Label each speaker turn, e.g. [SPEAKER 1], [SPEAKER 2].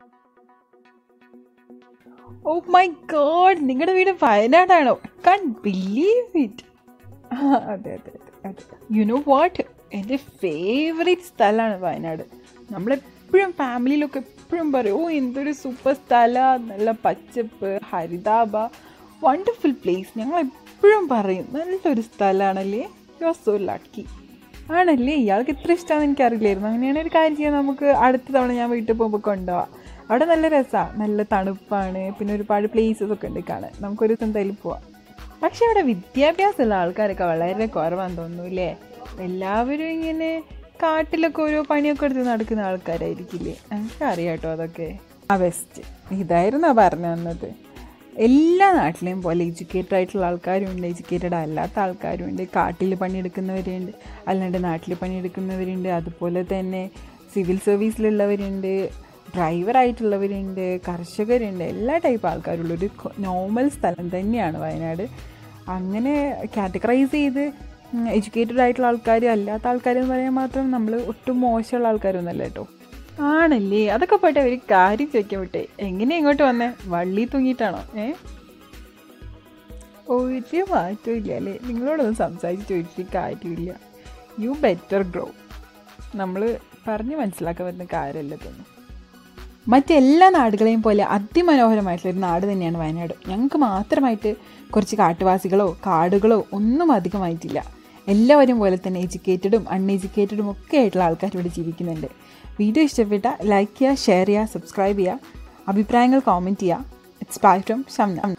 [SPEAKER 1] oh my God നിങ്ങളുടെ വീട് വയനാടാണോ കാൺ believe it അതെ അതെ അതെ അതെ യു നോ വാട്ട് എൻ്റെ ഫേവറേറ്റ് സ്ഥലമാണ് വയനാട് നമ്മളെപ്പോഴും ഫാമിലിയിലൊക്കെ എപ്പോഴും പറയും ഓ എന്തൊരു സൂപ്പർ സ്ഥലം നല്ല പച്ചപ്പ് ഹരിതാഭ വണ്ടർഫുൾ പ്ലേസ് ഞങ്ങൾ എപ്പോഴും പറയും നല്ലൊരു സ്ഥലമാണല്ലേ യു ആർ സോ ലക്കി ആണല്ലേ ഇയാൾക്ക് ഇത്ര ഇഷ്ടമാണെന്ന് എനിക്കറിയില്ലായിരുന്നു അങ്ങനെയാണെങ്കിൽ ഒരു കാര്യം ചെയ്യാം നമുക്ക് അടുത്ത തവണ ഞാൻ വീട്ടിൽ പോകുമ്പോൾ കൊണ്ടുപോവാം അവിടെ നല്ല രസമാണ് നല്ല തണുപ്പാണ് പിന്നെ ഒരുപാട് പ്ലേസസ് ഒക്കെ ഉണ്ട് കാണാൻ നമുക്കൊരു ദിവസം എന്തായാലും പോവാം പക്ഷെ അവിടെ വിദ്യാഭ്യാസമുള്ള ആൾക്കാരൊക്കെ വളരെ കുറവാന്ന് തോന്നുന്നു അല്ലേ എല്ലാവരും ഇങ്ങനെ കാട്ടിലൊക്കെ ഓരോ പണിയൊക്കെ എടുത്ത് നടക്കുന്ന ആൾക്കാരായിരിക്കില്ലേ എനിക്ക് അറിയാം കേട്ടോ അതൊക്കെ ആ ബെസ്റ്റ് ഇതായിരുന്നു പറഞ്ഞു തന്നത് എല്ലാ നാട്ടിലെയും പോലെ എഡ്യൂക്കേറ്റഡ് ആയിട്ടുള്ള ആൾക്കാരും ഉണ്ട് എഡ്യൂക്കേറ്റഡ് അല്ലാത്ത ആൾക്കാരും ഉണ്ട് കാട്ടിൽ പണിയെടുക്കുന്നവരുണ്ട് അല്ലാണ്ട് നാട്ടിൽ പണിയെടുക്കുന്നവരുണ്ട് അതുപോലെ തന്നെ സിവിൽ സർവീസിലുള്ളവരുണ്ട് ഡ്രൈവറായിട്ടുള്ളവരുണ്ട് കർഷകരുണ്ട് എല്ലാ ടൈപ്പ് ആൾക്കാരുള്ളൊരു നോർമൽ സ്ഥലം തന്നെയാണ് വയനാട് അങ്ങനെ കാറ്റഗറൈസ് ചെയ്ത് എഡ്യൂക്കേറ്റഡ് ആയിട്ടുള്ള ആൾക്കാർ അല്ലാത്ത ആൾക്കാർ എന്ന് പറയാൻ മാത്രം നമ്മൾ ഒട്ടും മോശമുള്ള ആൾക്കാരൊന്നുമല്ല കേട്ടോ ആണല്ലേ അതൊക്കെ പോട്ടെ ഒരു കാര്യം ചോദിക്കാൻ വിട്ടേ എങ്ങനെ ഇങ്ങോട്ട് വന്നേ വള്ളി തൂങ്ങിയിട്ടാണോ ഏ ഒരു മാറ്റവും ഇല്ല അല്ലേ നിങ്ങളോടൊന്നും സംസാരിച്ച് ഒരു കാര്യമില്ല യു ബെറ്റർ ഗ്രോ നമ്മൾ പറഞ്ഞ് മനസ്സിലാക്കാൻ പറ്റുന്ന കാര്യമല്ല തോന്നുന്നു മറ്റെല്ലാ നാടുകളെയും പോലെ അതിമനോഹരമായിട്ടുള്ള ഒരു നാട് തന്നെയാണ് വയനാട് ഞങ്ങൾക്ക് മാത്രമായിട്ട് കുറച്ച് കാട്ടുവാസികളോ കാടുകളോ ഒന്നും അധികമായിട്ടില്ല എല്ലാവരും പോലെ തന്നെ എഡ്യൂക്കേറ്റഡും അൺഎഡ്യൂക്കേറ്റഡും ഒക്കെ ആയിട്ടുള്ള ആൾക്കാർ ഇവിടെ ജീവിക്കുന്നുണ്ട് വീഡിയോ ഇഷ്ടപ്പെട്ട ലൈക്ക് ചെയ്യുക ഷെയർ ചെയ്യുക സബ്സ്ക്രൈബ് ചെയ്യുക അഭിപ്രായങ്ങൾ കോമെൻറ്റ് ചെയ്യുക ഇറ്റ്സ് ബൈ ഫ്രം ഷംന